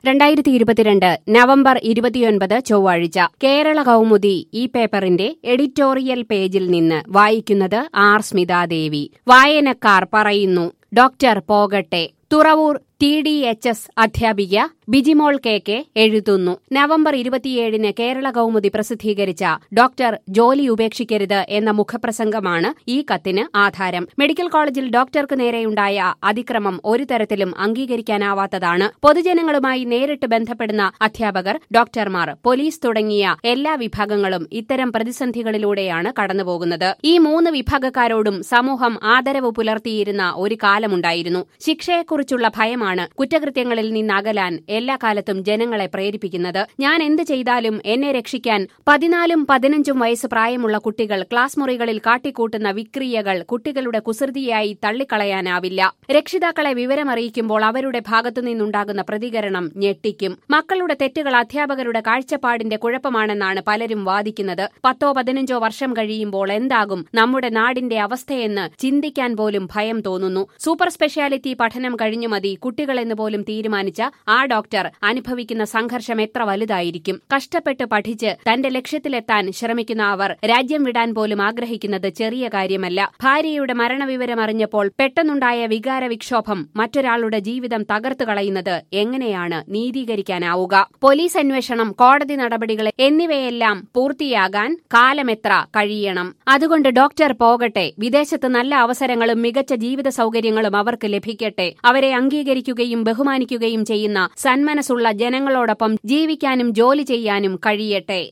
രണ്ടായിരത്തി ഇരുപത്തിരണ്ട് നവംബർ ഇരുപത്തിയൊൻപത് ചൊവ്വാഴ്ച കേരള കൗമുദി ഈ പേപ്പറിന്റെ എഡിറ്റോറിയൽ പേജിൽ നിന്ന് വായിക്കുന്നത് ആർ സ്മിതാദേവി വായനക്കാർ പറയുന്നു ഡോക്ടർ പോകട്ടെ Thuravoor T D H S അധ്യാപിക ബിജിമോൾ കെ കെ എഴുതുന്നു നവംബർ ഇരുപത്തിയേഴിന് കേരള കൗമുദി പ്രസിദ്ധീകരിച്ച ഡോക്ടർ ജോലി ഉപേക്ഷിക്കരുത് എന്ന മുഖപ്രസംഗമാണ് ഈ കത്തിന് ആധാരം മെഡിക്കൽ കോളേജിൽ ഡോക്ടർക്ക് നേരെയുണ്ടായ അതിക്രമം ഒരു തരത്തിലും അംഗീകരിക്കാനാവാത്തതാണ് പൊതുജനങ്ങളുമായി നേരിട്ട് ബന്ധപ്പെടുന്ന അധ്യാപകർ ഡോക്ടർമാർ പോലീസ് തുടങ്ങിയ എല്ലാ വിഭാഗങ്ങളും ഇത്തരം പ്രതിസന്ധികളിലൂടെയാണ് കടന്നുപോകുന്നത് ഈ മൂന്ന് വിഭാഗക്കാരോടും സമൂഹം ആദരവ് പുലർത്തിയിരുന്ന ഒരു കാലമുണ്ടായിരുന്നു ശിക്ഷയെക്കുറിച്ചുള്ള ഭയമാണ് കുറ്റകൃത്യങ്ങളിൽ നിന്നകലാൻ എല്ലാ കാലത്തും ജനങ്ങളെ പ്രേരിപ്പിക്കുന്നത് ഞാൻ എന്ത് ചെയ്താലും എന്നെ രക്ഷിക്കാൻ പതിനാലും പതിനഞ്ചും വയസ്സ് പ്രായമുള്ള കുട്ടികൾ ക്ലാസ് മുറികളിൽ കാട്ടിക്കൂട്ടുന്ന വിക്രിയകൾ കുട്ടികളുടെ കുസൃതിയായി തള്ളിക്കളയാനാവില്ല രക്ഷിതാക്കളെ വിവരമറിയിക്കുമ്പോൾ അവരുടെ ഭാഗത്തുനിന്നുണ്ടാകുന്ന പ്രതികരണം ഞെട്ടിക്കും മക്കളുടെ തെറ്റുകൾ അധ്യാപകരുടെ കാഴ്ചപ്പാടിന്റെ കുഴപ്പമാണെന്നാണ് പലരും വാദിക്കുന്നത് പത്തോ പതിനഞ്ചോ വർഷം കഴിയുമ്പോൾ എന്താകും നമ്മുടെ നാടിന്റെ അവസ്ഥയെന്ന് ചിന്തിക്കാൻ പോലും ഭയം തോന്നുന്നു സൂപ്പർ സ്പെഷ്യാലിറ്റി പഠനം കഴിഞ്ഞു മതി കുട്ടികളെന്ന് പോലും തീരുമാനിച്ച ആ ഡോക്ടർ അനുഭവിക്കുന്ന സംഘർഷം എത്ര വലുതായിരിക്കും കഷ്ടപ്പെട്ട് പഠിച്ച് തന്റെ ലക്ഷ്യത്തിലെത്താൻ ശ്രമിക്കുന്ന അവർ രാജ്യം വിടാൻ പോലും ആഗ്രഹിക്കുന്നത് ചെറിയ കാര്യമല്ല ഭാര്യയുടെ മരണവിവരം അറിഞ്ഞപ്പോൾ പെട്ടെന്നുണ്ടായ വികാര വിക്ഷോഭം മറ്റൊരാളുടെ ജീവിതം തകർത്തു കളയുന്നത് എങ്ങനെയാണ് നീതീകരിക്കാനാവുക പോലീസ് അന്വേഷണം കോടതി നടപടികൾ എന്നിവയെല്ലാം പൂർത്തിയാകാൻ കാലമെത്ര കഴിയണം അതുകൊണ്ട് ഡോക്ടർ പോകട്ടെ വിദേശത്ത് നല്ല അവസരങ്ങളും മികച്ച ജീവിത സൗകര്യങ്ങളും അവർക്ക് ലഭിക്കട്ടെ അവരെ അംഗീകരിക്കുകയും ബഹുമാനിക്കുകയും ചെയ്യുന്ന സന്മനസ്സുള്ള ജനങ്ങളോടൊപ്പം ജീവിക്കാനും ജോലി ചെയ്യാനും കഴിയട്ടെ